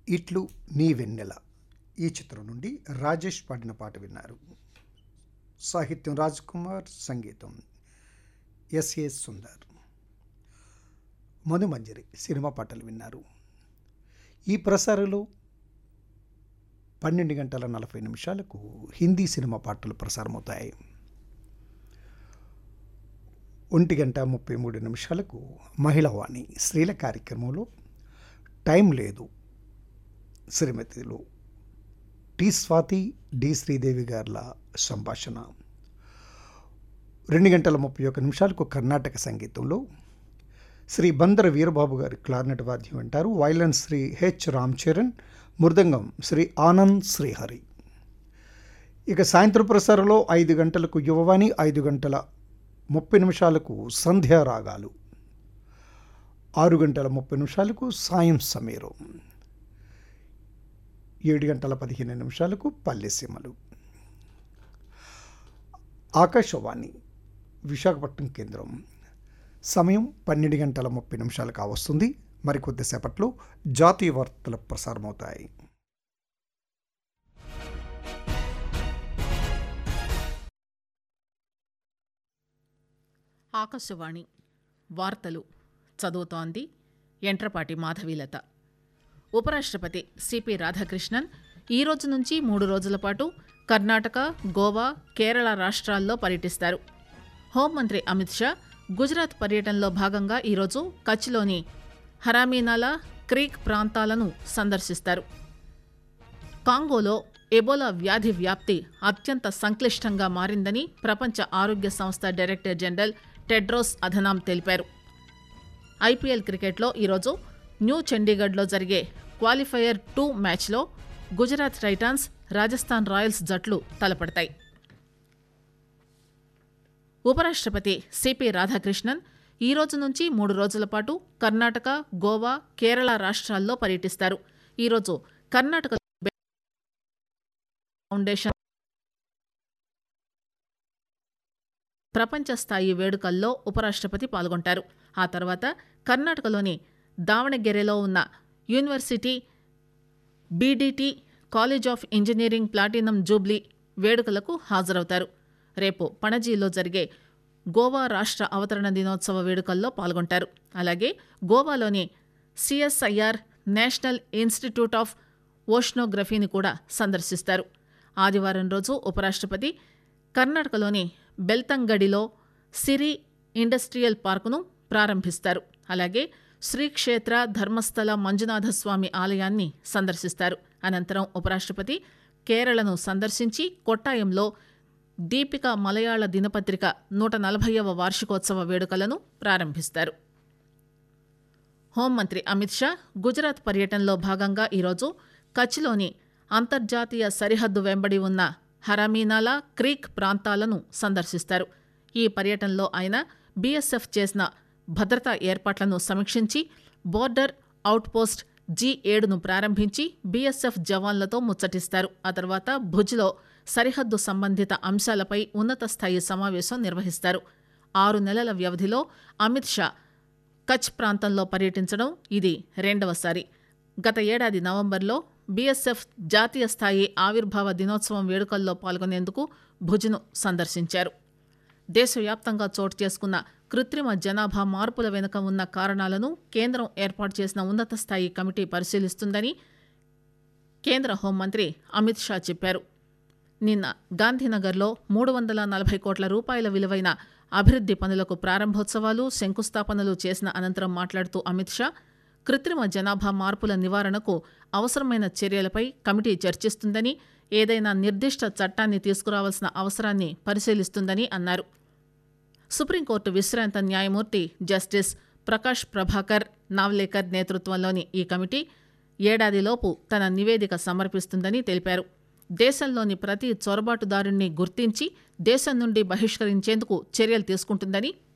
ఇట్లు నీ వెన్నెల ఈ చిత్రం నుండి రాజేష్ పాడిన పాట విన్నారు సాహిత్యం రాజ్ కుమార్ సంగీతం ఎస్ఏ సుందర్ మధుమంజరి సినిమా పాటలు విన్నారు ఈ ప్రసారంలో పన్నెండు గంటల నలభై నిమిషాలకు హిందీ సినిమా పాటలు ప్రసారమవుతాయి ఒంటి గంట ముప్పై మూడు నిమిషాలకు మహిళవాణి స్త్రీల కార్యక్రమంలో టైం లేదు శ్రీమతిలో టి స్వాతి డి శ్రీదేవి గార్ల సంభాషణ రెండు గంటల ముప్పై ఒక్క నిమిషాలకు కర్ణాటక సంగీతంలో శ్రీ బందర వీరబాబు గారి క్లార్నెట్ వాద్యం వింటారు వైలన్ శ్రీ హెచ్ రామ్ చరణ్ మృదంగం శ్రీ ఆనంద్ శ్రీహరి ఇక సాయంత్రం ప్రసారంలో ఐదు గంటలకు యువవాణి ఐదు గంటల ముప్పై నిమిషాలకు సంధ్యా రాగాలు ఆరు గంటల ముప్పై నిమిషాలకు సాయం సమీరం ఏడు గంటల పదిహేను నిమిషాలకు పల్లెసీమలు ఆకాశవాణి విశాఖపట్నం కేంద్రం సమయం పన్నెండు గంటల ముప్పై నిమిషాలు కావస్తుంది మరికొద్దిసేపట్లో జాతీయ వార్తలు ప్రసారమవుతాయి ఆకాశవాణి వార్తలు చదువుతోంది ఎంట్రపాటి మాధవీలత ఉపరాష్ట్రపతి సిపి రాధాకృష్ణన్ ఈ రోజు నుంచి మూడు రోజుల పాటు కర్ణాటక గోవా కేరళ రాష్ట్రాల్లో పర్యటిస్తారు హోంమంత్రి అమిత్ షా గుజరాత్ పర్యటనలో భాగంగా ఈరోజు కచ్లోని హరామీనాలా క్రీక్ ప్రాంతాలను సందర్శిస్తారు కాంగోలో ఎబోలా వ్యాధి వ్యాప్తి అత్యంత సంక్లిష్టంగా మారిందని ప్రపంచ ఆరోగ్య సంస్థ డైరెక్టర్ జనరల్ టెడ్రోస్ అధనాం తెలిపారు ఐపీఎల్ క్రికెట్లో ఈరోజు న్యూ చండీగఢ్లో జరిగే క్వాలిఫైయర్ టూ మ్యాచ్లో గుజరాత్ టైటాన్స్ రాజస్థాన్ రాయల్స్ జట్లు తలపడతాయి ఉపరాష్ట్రపతి సిపి రాధాకృష్ణన్ ఈ రోజు నుంచి మూడు రోజుల పాటు కర్ణాటక గోవా కేరళ రాష్ట్రాల్లో పర్యటిస్తారు ఈరోజు కర్ణాటక ఫౌండేషన్ ప్రపంచ స్థాయి వేడుకల్లో ఉపరాష్ట్రపతి పాల్గొంటారు ఆ తర్వాత కర్ణాటకలోని దావణగెరెలో ఉన్న university BDT college of engineering platinum jubilee వేడుకలకు హాజరవుతారు రేపు పణజీలో జరిగే గోవా రాష్ట్ర అవతరణ దినోత్సవ వేడుకల్లో పాల్గొంటారు అలాగే గోవాలోని సిఎస్ఐఆర్ నేషనల్ ఇన్స్టిట్యూట్ ఆఫ్ ఓషనోగ్రఫీని కూడా సందర్శిస్తారు ఆదివారం రోజు ఉపరాష్ట్రపతి కర్ణాటకలోని బెల్తంగడిలో సిరి ఇండస్ట్రియల్ పార్కును ప్రారంభిస్తారు అలాగే శ్రీక్షేత్ర ధర్మస్థల మంజునాథస్వామి ఆలయాన్ని సందర్శిస్తారు అనంతరం ఉపరాష్ట్రపతి కేరళను సందర్శించి కొట్టాయంలో దీపిక మలయాళ దినపత్రిక నూట నలభైవ వార్షికోత్సవ వేడుకలను ప్రారంభిస్తారు హోంమంత్రి అమిత్ షా గుజరాత్ పర్యటనలో భాగంగా ఈరోజు కచ్లోని అంతర్జాతీయ సరిహద్దు వెంబడి ఉన్న హరామీనాలా క్రీక్ ప్రాంతాలను సందర్శిస్తారు ఈ పర్యటనలో ఆయన బీఎస్ఎఫ్ చేసిన భద్రతా ఏర్పాట్లను సమీక్షించి బోర్డర్ అవుట్పోస్ట్ జీ ఏడును ప్రారంభించి బీఎస్ఎఫ్ జవాన్లతో ముచ్చటిస్తారు ఆ తర్వాత భుజ్లో సరిహద్దు సంబంధిత అంశాలపై ఉన్నత స్థాయి సమావేశం నిర్వహిస్తారు ఆరు నెలల వ్యవధిలో అమిత్ షా కచ్ ప్రాంతంలో పర్యటించడం ఇది రెండవసారి గత ఏడాది నవంబర్లో బీఎస్ఎఫ్ జాతీయ స్థాయి ఆవిర్భావ దినోత్సవం వేడుకల్లో పాల్గొనేందుకు భుజ్ను సందర్శించారు దేశవ్యాప్తంగా చోటు చేసుకున్న కృత్రిమ జనాభా మార్పుల వెనుక ఉన్న కారణాలను కేంద్రం ఏర్పాటు చేసిన ఉన్నత స్థాయి కమిటీ పరిశీలిస్తుందని కేంద్ర హోంమంత్రి అమిత్ షా చెప్పారు నిన్న గాంధీనగర్లో మూడు వందల నలభై కోట్ల రూపాయల విలువైన అభివృద్ది పనులకు ప్రారంభోత్సవాలు శంకుస్థాపనలు చేసిన అనంతరం మాట్లాడుతూ అమిత్ షా కృత్రిమ జనాభా మార్పుల నివారణకు అవసరమైన చర్యలపై కమిటీ చర్చిస్తుందని ఏదైనా నిర్దిష్ట చట్టాన్ని తీసుకురావాల్సిన అవసరాన్ని పరిశీలిస్తుందని అన్నారు సుప్రీంకోర్టు విశ్రాంత న్యాయమూర్తి జస్టిస్ ప్రకాష్ ప్రభాకర్ నావ్లేకర్ నేతృత్వంలోని ఈ కమిటీ ఏడాదిలోపు తన నివేదిక సమర్పిస్తుందని తెలిపారు దేశంలోని ప్రతి చొరబాటుదారుణ్ణి గుర్తించి దేశం నుండి బహిష్కరించేందుకు చర్యలు తీసుకుంటుందని